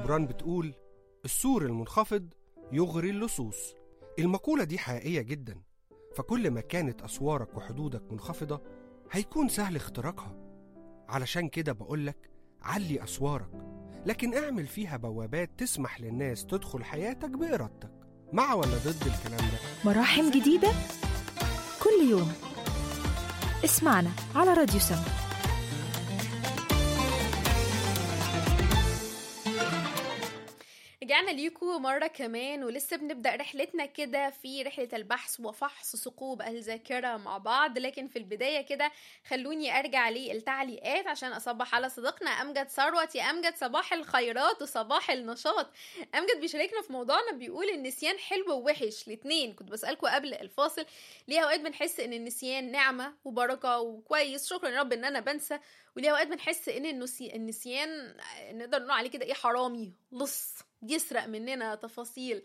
جبران بتقول السور المنخفض يغري اللصوص المقولة دي حقيقية جدا فكل ما كانت أسوارك وحدودك منخفضة هيكون سهل اختراقها علشان كده بقولك علي أسوارك لكن اعمل فيها بوابات تسمح للناس تدخل حياتك بإرادتك مع ولا ضد الكلام ده مراحم جديدة كل يوم اسمعنا على راديو سما رجعنا ليكم مرة كمان ولسه بنبدأ رحلتنا كده في رحلة البحث وفحص ثقوب الذاكرة مع بعض لكن في البداية كده خلوني أرجع للتعليقات عشان أصبح على صديقنا أمجد ثروت يا أمجد صباح الخيرات وصباح النشاط أمجد بيشاركنا في موضوعنا بيقول النسيان حلو ووحش الاتنين كنت بسألكم قبل الفاصل ليه أوقات بنحس إن النسيان نعمة وبركة وكويس شكرا يا رب إن أنا بنسى وليه أوقات بنحس إن النسي... النسيان نقدر نقول عليه كده إيه حرامي لص يسرق مننا تفاصيل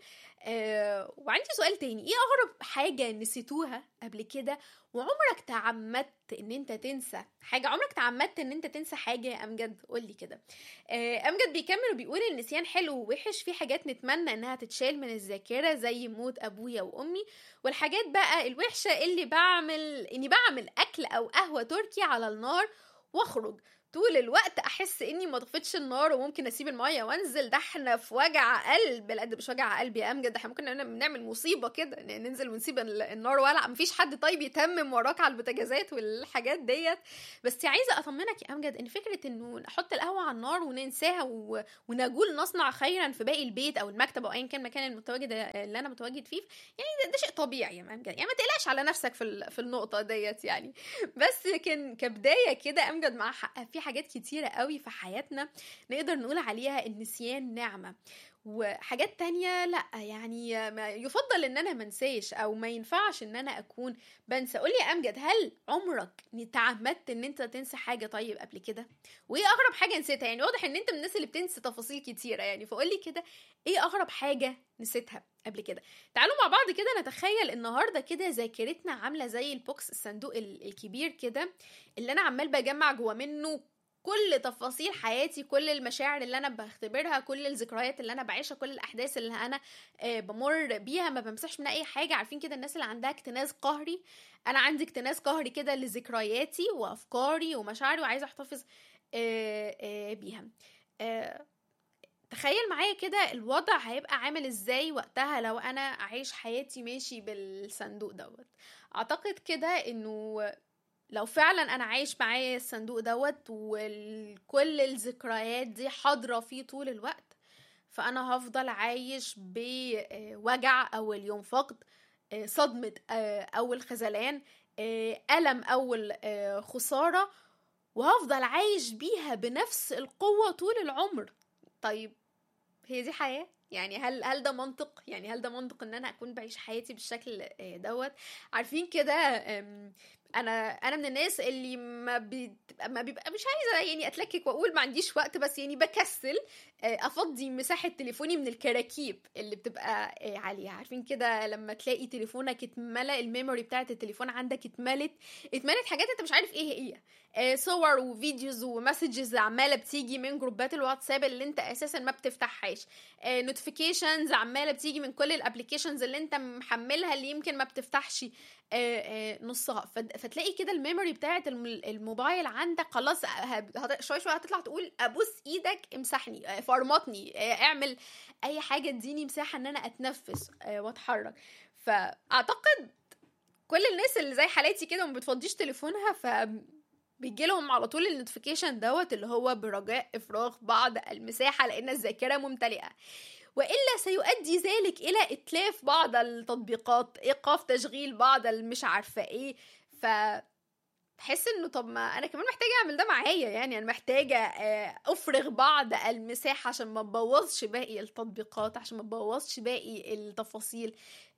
آه وعندي سؤال تاني ايه اغرب حاجة نسيتوها قبل كده وعمرك تعمدت ان انت تنسى حاجة عمرك تعمدت ان انت تنسى حاجة يا امجد قولي كده آه امجد بيكمل وبيقول النسيان حلو ووحش في حاجات نتمنى انها تتشال من الذاكرة زي موت ابويا وامي والحاجات بقى الوحشة اللي بعمل اني بعمل اكل او قهوة تركي على النار واخرج طول الوقت احس اني ما طفيتش النار وممكن اسيب الميه وانزل ده احنا في وجع قلب لا ده مش وجع قلب يا امجد ده احنا ممكن نعمل مصيبه كده ننزل ونسيب النار ولع مفيش حد طيب يتمم وراك على البوتاجازات والحاجات ديت بس عايزه اطمنك يا امجد ان فكره انه نحط القهوه على النار وننساها و... ونقول نصنع خيرا في باقي البيت او المكتب او ايا كان المكان المتواجد اللي انا متواجد فيه يعني ده, ده شيء طبيعي يا امجد يعني ما تقلقش على نفسك في ال... في النقطه ديت يعني بس لكن كبدايه كده امجد مع حق في حاجات كتيره قوي في حياتنا نقدر نقول عليها النسيان نعمه وحاجات تانية لا يعني يفضل ان انا منساش او ما ينفعش ان انا اكون بنسى قولي يا امجد هل عمرك تعمدت ان انت تنسى حاجه طيب قبل كده وايه اغرب حاجه نسيتها يعني واضح ان انت من الناس اللي بتنسى تفاصيل كتيره يعني فقولي كده ايه اغرب حاجه نسيتها قبل كده تعالوا مع بعض كده نتخيل النهارده كده ذاكرتنا عامله زي البوكس الصندوق الكبير كده اللي انا عمال بجمع جوا منه كل تفاصيل حياتي كل المشاعر اللي انا بختبرها كل الذكريات اللي انا بعيشها كل الاحداث اللي انا بمر بيها ما بمسحش منها اي حاجه عارفين كده الناس اللي عندها اكتناز قهري انا عندي اكتناز قهري كده لذكرياتي وافكاري ومشاعري وعايزه احتفظ بيها تخيل معايا كده الوضع هيبقى عامل ازاي وقتها لو انا عايش حياتي ماشي بالصندوق دوت اعتقد كده انه لو فعلا انا عايش معايا الصندوق دوت وكل الذكريات دي حاضره فيه طول الوقت فانا هفضل عايش بوجع اول يوم فقد صدمه اول خذلان الم اول خساره وهفضل عايش بيها بنفس القوه طول العمر طيب هي دي حياه يعني هل هل ده منطق يعني هل ده منطق ان انا اكون بعيش حياتي بالشكل دوت عارفين كده انا انا من الناس اللي ما بتبقى ما بيبقى مش عايزه يعني اتلكك واقول ما عنديش وقت بس يعني بكسل افضي مساحه تليفوني من الكراكيب اللي بتبقى عليها عارفين كده لما تلاقي تليفونك اتملى الميموري بتاعت التليفون عندك اتملت اتملت حاجات انت مش عارف ايه هي صور وفيديوز ومسجز عماله بتيجي من جروبات الواتساب اللي انت اساسا ما بتفتحهاش نوتيفيكيشنز عماله بتيجي من كل الابلكيشنز اللي انت محملها اللي يمكن ما بتفتحش نصها فتلاقي كده الميموري بتاعت الموبايل عندك خلاص شويه شويه هتطلع تقول ابوس ايدك امسحني فرمطني اعمل اي حاجه اديني مساحه ان انا اتنفس واتحرك فاعتقد كل الناس اللي زي حالاتي كده وما بتفضيش تليفونها ف بيجي لهم على طول النوتيفيكيشن دوت اللي هو برجاء افراغ بعض المساحه لان الذاكره ممتلئه والا سيؤدي ذلك الى اتلاف بعض التطبيقات ايقاف تشغيل بعض المش عارفه ايه ف تحس انه طب ما انا كمان محتاجه اعمل ده معايا يعني انا محتاجه افرغ بعض المساحه عشان ما تبوظش باقي التطبيقات عشان ما تبوظش باقي التفاصيل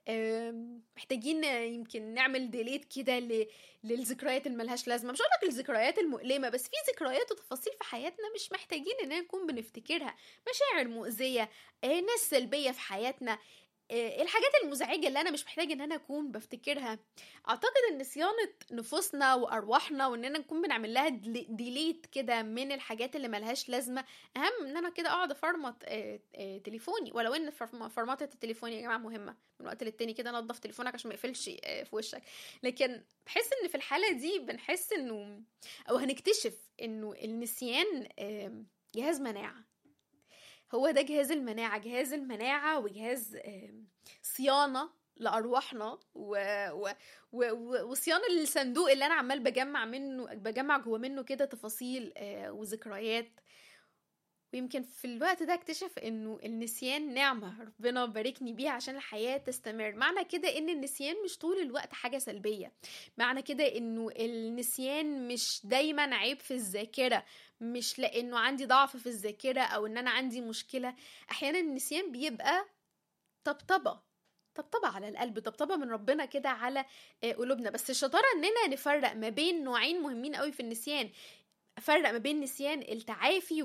محتاجين يمكن نعمل ديليت كده للذكريات اللي ملهاش لازمه مش هقولك الذكريات المؤلمه بس في ذكريات وتفاصيل في حياتنا مش محتاجين اننا نكون بنفتكرها مشاعر مؤذيه ناس سلبيه في حياتنا ايه الحاجات المزعجة اللي انا مش محتاجة ان انا اكون بفتكرها اعتقد ان صيانة نفوسنا وارواحنا واننا نكون بنعمل لها ديليت كده من الحاجات اللي ملهاش لازمة اهم من ان انا كده اقعد افرمط اه اه تليفوني ولو ان فرمطة التليفون يا جماعة مهمة من وقت للتاني كده نظف تليفونك عشان ما يقفلش اه في وشك لكن بحس ان في الحالة دي بنحس انه او هنكتشف انه النسيان جهاز مناعة هو ده جهاز المناعة جهاز المناعة وجهاز صيانة لأرواحنا و... و... و... وصيانة الصندوق اللي أنا عمال بجمع منه بجمع جوه منه كده تفاصيل وذكريات ويمكن في الوقت ده اكتشف انه النسيان نعمة ربنا باركني بيها عشان الحياة تستمر معنى كده ان النسيان مش طول الوقت حاجة سلبية معنى كده انه النسيان مش دايما عيب في الذاكرة مش لانه عندي ضعف في الذاكرة او ان انا عندي مشكلة احيانا النسيان بيبقى طبطبة طبطبة على القلب طبطبة من ربنا كده على قلوبنا بس الشطارة اننا نفرق ما بين نوعين مهمين قوي في النسيان افرق ما بين نسيان التعافي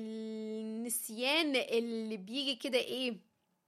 والنسيان اللي بيجي كده ايه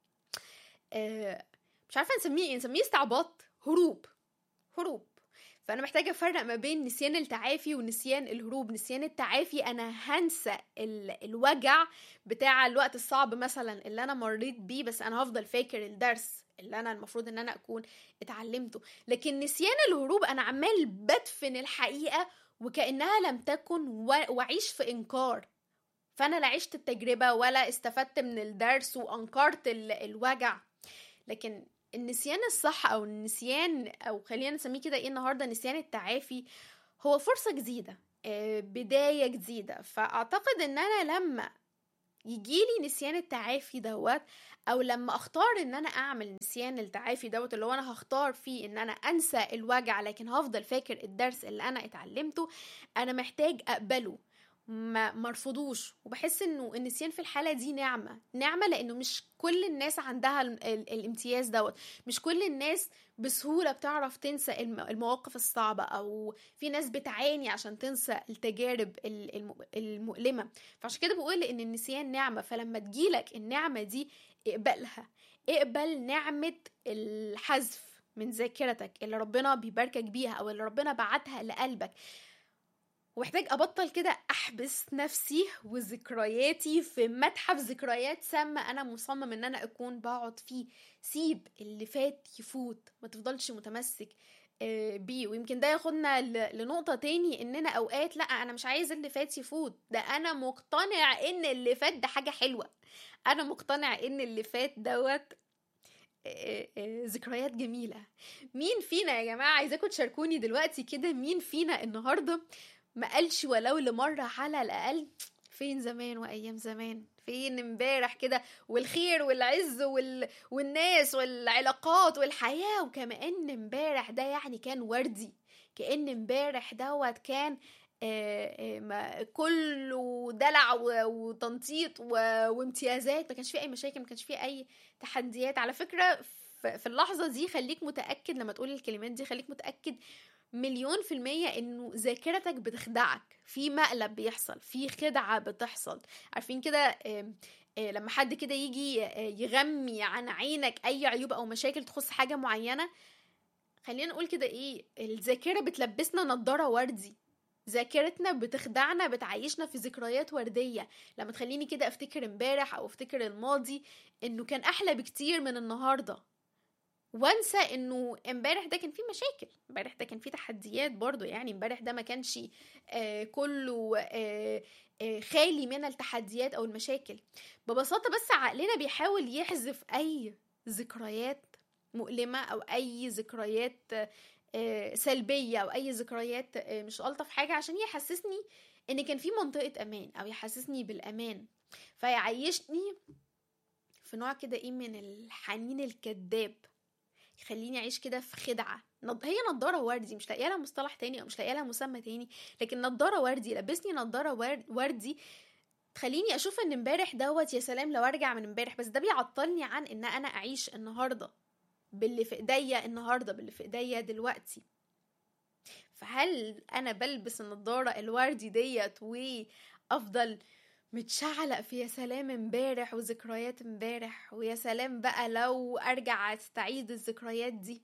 آه مش عارفه نسميه ايه نسميه استعباط هروب هروب فانا محتاجه افرق ما بين نسيان التعافي ونسيان الهروب نسيان التعافي انا هنسى ال... الوجع بتاع الوقت الصعب مثلا اللي انا مريت بيه بس انا هفضل فاكر الدرس اللي انا المفروض ان انا اكون اتعلمته لكن نسيان الهروب انا عمال بدفن الحقيقه وكانها لم تكن واعيش في انكار فانا لا عشت التجربه ولا استفدت من الدرس وانكرت الوجع لكن النسيان الصح او النسيان او خلينا نسميه كده ايه النهارده نسيان التعافي هو فرصه جديده بدايه جديده فاعتقد ان انا لما يجيلي نسيان التعافي دوت او لما اختار ان انا اعمل نسيان التعافي دوت اللي هو انا هختار فيه ان انا انسى الوجع لكن هفضل فاكر الدرس اللي انا اتعلمته انا محتاج اقبله ما مرفضوش وبحس انه النسيان في الحاله دي نعمه نعمه لانه مش كل الناس عندها الامتياز دوت مش كل الناس بسهوله بتعرف تنسى المواقف الصعبه او في ناس بتعاني عشان تنسى التجارب المؤلمه فعشان كده بقول ان النسيان نعمه فلما تجيلك النعمه دي اقبلها اقبل نعمه الحذف من ذاكرتك اللي ربنا بيباركك بيها او اللي ربنا بعتها لقلبك ومحتاج ابطل كده احبس نفسي وذكرياتي في متحف ذكريات سامة انا مصمم ان انا اكون بقعد فيه سيب اللي فات يفوت ما تفضلش متمسك بيه ويمكن ده ياخدنا لنقطة تاني اننا اوقات لا انا مش عايز اللي فات يفوت ده انا مقتنع ان اللي فات ده حاجة حلوة انا مقتنع ان اللي فات دوت ذكريات جميلة مين فينا يا جماعة عايزاكم تشاركوني دلوقتي كده مين فينا النهاردة ما قالش ولو لمرة على الأقل فين زمان وأيام زمان فين امبارح كده والخير والعز وال... والناس والعلاقات والحياة وكما ان امبارح ده يعني كان وردي كأن امبارح دوت كان آآ آآ كله دلع وتنطيط وامتيازات ما كانش فيه اي مشاكل ما كانش فيه اي تحديات على فكره في اللحظه دي خليك متاكد لما تقول الكلمات دي خليك متاكد مليون في المية انه ذاكرتك بتخدعك في مقلب بيحصل في خدعة بتحصل عارفين كده لما حد كده يجي يغمي عن عينك اي عيوب او مشاكل تخص حاجة معينة خلينا نقول كده ايه الذاكرة بتلبسنا نضارة وردي ذاكرتنا بتخدعنا بتعيشنا في ذكريات وردية لما تخليني كده افتكر امبارح او افتكر الماضي انه كان احلى بكتير من النهارده وانسى انه امبارح ده كان فيه مشاكل امبارح ده كان فيه تحديات برضو يعني امبارح ده ما كانش آه كله آه آه خالي من التحديات او المشاكل ببساطة بس عقلنا بيحاول يحذف اي ذكريات مؤلمة او اي ذكريات آه سلبية او اي ذكريات آه مش الطف حاجة عشان يحسسني ان كان في منطقة امان او يحسسني بالامان فيعيشني في نوع كده ايه من الحنين الكذاب يخليني اعيش كده في خدعه هي نضاره وردي مش لاقيه لها مصطلح تاني او مش لاقيه لها مسمى تاني لكن نضاره وردي لبسني نضاره وردي تخليني اشوف ان امبارح دوت يا سلام لو ارجع من امبارح بس ده بيعطلني عن ان انا اعيش النهارده باللي في ايديا النهارده باللي في ايديا دلوقتي فهل انا بلبس النضاره الوردي ديت وافضل متشعلق في يا سلام امبارح وذكريات امبارح ويا سلام بقى لو ارجع استعيد الذكريات دي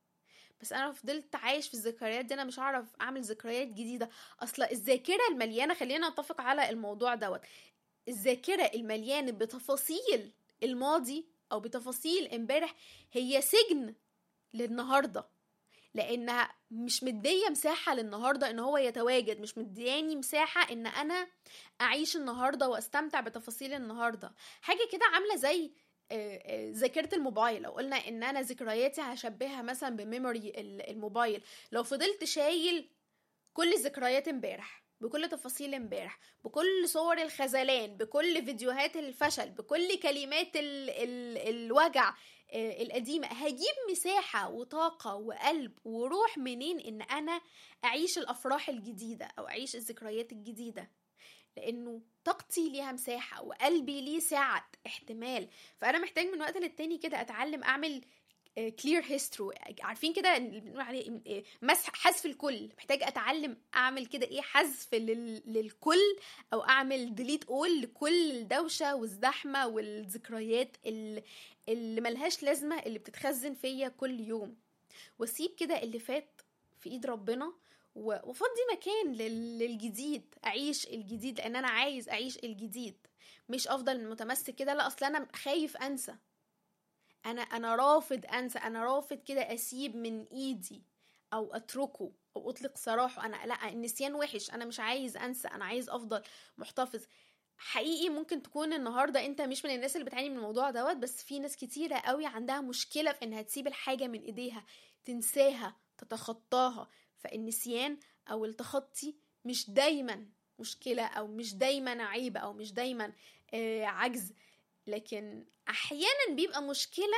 بس انا فضلت عايش في الذكريات دي انا مش هعرف اعمل ذكريات جديده اصلا الذاكره المليانه خلينا نتفق على الموضوع دوت الذاكره المليانه بتفاصيل الماضي او بتفاصيل امبارح هي سجن للنهارده لانها مش مديه مساحه للنهارده ان هو يتواجد مش مدياني مساحه ان انا اعيش النهارده واستمتع بتفاصيل النهارده حاجه كده عامله زي آه، آه، ذاكره الموبايل لو قلنا ان انا ذكرياتي هشبهها مثلا بميموري ال- الموبايل لو فضلت شايل كل ذكريات امبارح بكل تفاصيل امبارح بكل صور الخذلان بكل فيديوهات الفشل بكل كلمات ال ال الوجع آه، القديمة هجيب مساحة وطاقة وقلب وروح منين ان انا اعيش الافراح الجديدة او اعيش الذكريات الجديدة لانه طاقتي ليها مساحة وقلبي ليه سعة احتمال فانا محتاج من وقت للتاني كده اتعلم اعمل كلير هيسترو عارفين كده اللي بنقول عليه آه، مسح حذف الكل محتاج اتعلم اعمل كده ايه حذف لل... للكل او اعمل ديليت اول لكل الدوشه والزحمه والذكريات اللي, اللي ملهاش لازمه اللي بتتخزن فيا كل يوم واسيب كده اللي فات في ايد ربنا و- وافضي مكان لل- للجديد اعيش الجديد لان انا عايز اعيش الجديد مش افضل متمسك كده لا اصل انا خايف انسى انا انا رافض انسى انا رافض كده اسيب من ايدي او اتركه او اطلق سراحه انا لا النسيان وحش انا مش عايز انسى انا عايز افضل محتفظ حقيقي ممكن تكون النهارده انت مش من الناس اللي بتعاني من الموضوع دوت بس في ناس كتيره قوي عندها مشكله في انها تسيب الحاجه من ايديها تنساها تتخطاها فالنسيان او التخطي مش دايما مشكله او مش دايما عيب او مش دايما آه عجز لكن احيانا بيبقى مشكله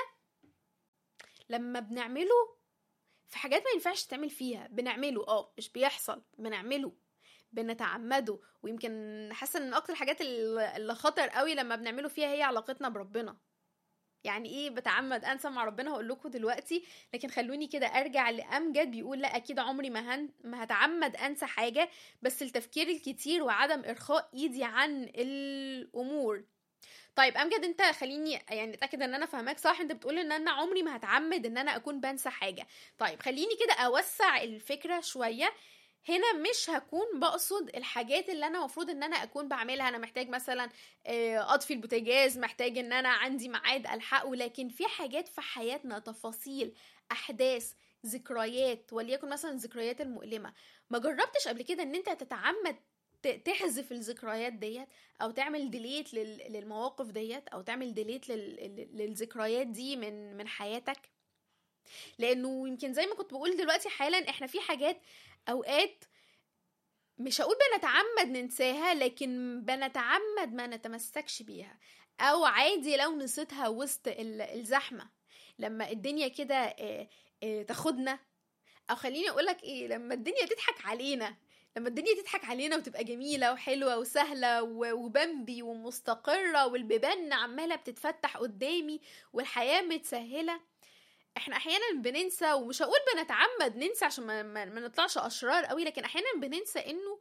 لما بنعمله في حاجات ما ينفعش تعمل فيها بنعمله اه مش بيحصل بنعمله بنتعمده ويمكن حاسه ان اكتر الحاجات اللي اللي خطر قوي لما بنعمله فيها هي علاقتنا بربنا يعني ايه بتعمد انسى مع ربنا هقول لكم دلوقتي لكن خلوني كده ارجع لامجد بيقول لا اكيد عمري ما هن... ما هتعمد انسى حاجه بس التفكير الكتير وعدم ارخاء ايدي عن الامور طيب امجد انت خليني يعني اتاكد ان انا فاهماك صح انت بتقول ان انا عمري ما هتعمد ان انا اكون بنسى حاجه طيب خليني كده اوسع الفكره شويه هنا مش هكون بقصد الحاجات اللي انا المفروض ان انا اكون بعملها انا محتاج مثلا آه، اطفي البوتاجاز محتاج ان انا عندي ميعاد الحقه لكن في حاجات في حياتنا تفاصيل احداث ذكريات وليكن مثلا الذكريات المؤلمه ما جربتش قبل كده ان انت تتعمد ت- تحذف الذكريات ديت او تعمل ديليت للمواقف ديت او تعمل ديليت للذكريات دي من من حياتك لانه يمكن زي ما كنت بقول دلوقتي حالا احنا في حاجات اوقات مش هقول بنتعمد ننساها لكن بنتعمد ما نتمسكش بيها او عادي لو نسيتها وسط ال- الزحمه لما الدنيا كده آه، آه، تاخدنا او خليني اقولك ايه لما الدنيا تضحك علينا لما الدنيا تضحك علينا وتبقى جميلة وحلوة وسهلة و- وبمبي ومستقرة والبيبان عمالة بتتفتح قدامي والحياة متسهلة احنا احيانا بننسى ومش هقول بنتعمد ننسى عشان ما, ما, ما نطلعش اشرار قوي لكن احيانا بننسى انه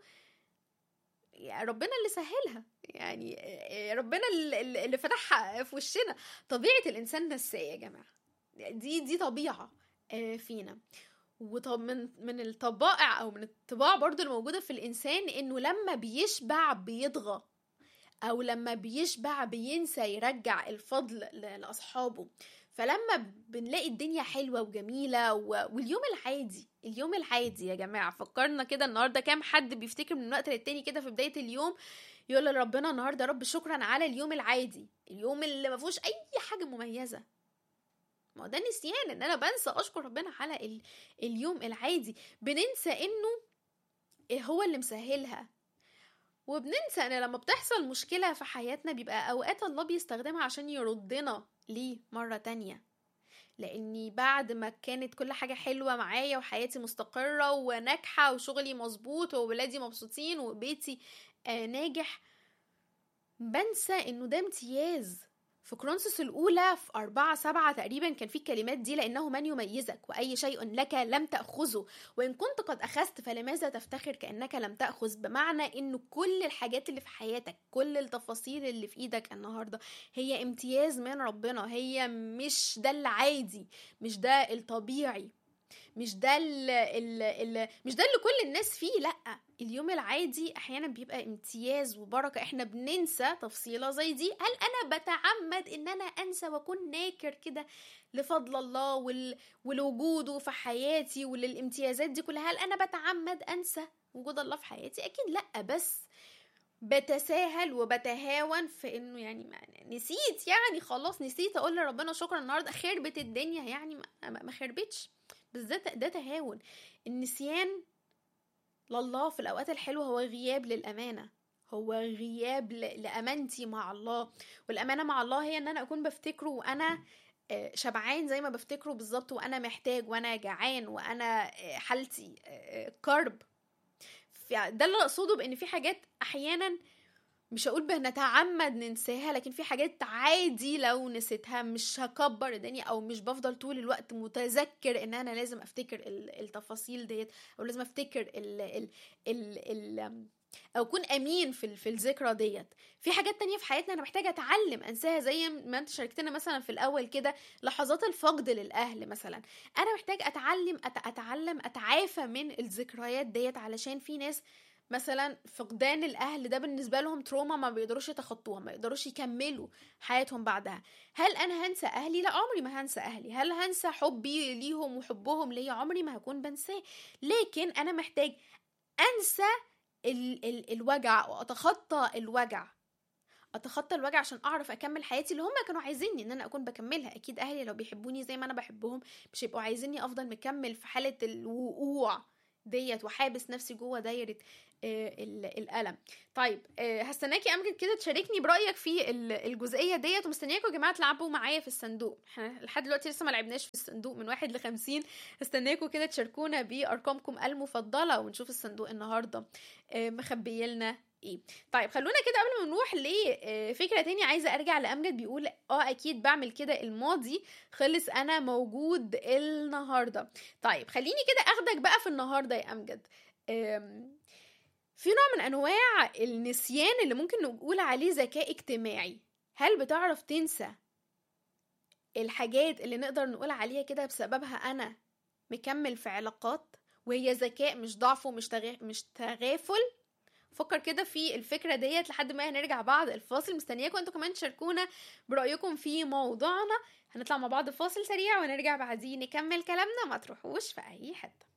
يعني ربنا اللي سهلها يعني آه، ربنا اللي اللي فتحها في وشنا طبيعة الانسان نساه يا جماعة دي دي طبيعة آه، فينا وطب من من الطبائع او من الطباع برضو الموجوده في الانسان انه لما بيشبع بيطغى او لما بيشبع بينسى يرجع الفضل ل- لاصحابه فلما بنلاقي الدنيا حلوه وجميله و... واليوم العادي اليوم العادي يا جماعه فكرنا كده النهارده كام حد بيفتكر من وقت للتاني كده في بدايه اليوم يقول لربنا النهارده يا رب شكرا على اليوم العادي اليوم اللي ما فيهوش اي حاجه مميزه ما هو ده نسيان ان انا بنسى اشكر ربنا على ال... اليوم العادي بننسى انه إيه هو اللي مسهلها وبننسى ان لما بتحصل مشكلة في حياتنا بيبقى اوقات الله بيستخدمها عشان يردنا ليه مرة تانية لاني بعد ما كانت كل حاجة حلوة معايا وحياتي مستقرة وناجحة وشغلي مظبوط وولادي مبسوطين وبيتي آه ناجح بنسى انه ده امتياز في كرونسوس الأولى في أربعة سبعة تقريبا كان في الكلمات دي لأنه من يميزك وأي شيء لك لم تأخذه وإن كنت قد أخذت فلماذا تفتخر كأنك لم تأخذ بمعنى إنه كل الحاجات اللي في حياتك كل التفاصيل اللي في إيدك النهاردة هي امتياز من ربنا هي مش ده العادي مش ده الطبيعي مش ده ال ال ال مش ده اللي كل الناس فيه لا اليوم العادي احيانا بيبقى امتياز وبركه احنا بننسى تفصيله زي دي هل انا بتعمد ان انا انسى واكون ناكر كده لفضل الله وال... ولوجوده في حياتي وللامتيازات دي كلها هل انا بتعمد انسى وجود الله في حياتي اكيد لا بس بتساهل وبتهاون في انه يعني ما نسيت يعني خلاص نسيت اقول لربنا شكرا النهارده خربت الدنيا يعني ما, ما خربتش بالذات ده تهاون النسيان لله في الأوقات الحلوة هو غياب للأمانة هو غياب لأمانتي مع الله والأمانة مع الله هي إن أنا أكون بفتكره وأنا شبعان زي ما بفتكره بالظبط وأنا محتاج وأنا جعان وأنا حالتي كرب ده اللي أقصده بإن في حاجات أحيانا مش هقول بنتعمد ننساها لكن في حاجات عادي لو نسيتها مش هكبر الدنيا او مش بفضل طول الوقت متذكر ان انا لازم افتكر التفاصيل ديت او لازم افتكر ال ال ال, ال او اكون امين في في الذكرى ديت في حاجات تانية في حياتنا انا محتاجه اتعلم انساها زي ما انت شاركتنا مثلا في الاول كده لحظات الفقد للاهل مثلا انا محتاج اتعلم أت اتعلم اتعافى من الذكريات ديت علشان في ناس مثلا فقدان الاهل ده بالنسبه لهم تروما ما بيقدروش يتخطوها ما يقدروش يكملوا حياتهم بعدها هل انا هنسى اهلي لا عمري ما هنسى اهلي هل هنسى حبي ليهم وحبهم ليا عمري ما هكون بنساه لكن انا محتاج انسى ال ال الوجع واتخطى الوجع اتخطى الوجع عشان اعرف اكمل حياتي اللي هم كانوا عايزيني ان انا اكون بكملها اكيد اهلي لو بيحبوني زي ما انا بحبهم مش هيبقوا عايزيني افضل مكمل في حاله الوقوع ديت وحابس نفسي جوه دايره الالم طيب هستناكي امجد كده تشاركني برايك في الجزئيه ديت ومستنياكم يا جماعه تلعبوا معايا في الصندوق احنا لحد دلوقتي لسه ما لعبناش في الصندوق من واحد لخمسين هستناكم كده تشاركونا بارقامكم المفضله ونشوف الصندوق النهارده مخبي لنا ايه طيب خلونا كده قبل ما نروح لفكره تاني عايزه ارجع لامجد بيقول اه اكيد بعمل كده الماضي خلص انا موجود النهارده طيب خليني كده اخدك بقى في النهارده يا امجد في نوع من انواع النسيان اللي ممكن نقول عليه ذكاء اجتماعي هل بتعرف تنسى الحاجات اللي نقدر نقول عليها كده بسببها انا مكمل في علاقات وهي ذكاء مش ضعف ومش تغا... مش تغافل فكر كده في الفكره ديت لحد ما هنرجع بعد الفاصل مستنياكم انتوا كمان تشاركونا برايكم في موضوعنا هنطلع مع بعض فاصل سريع ونرجع بعدين نكمل كلامنا ما تروحوش في اي حته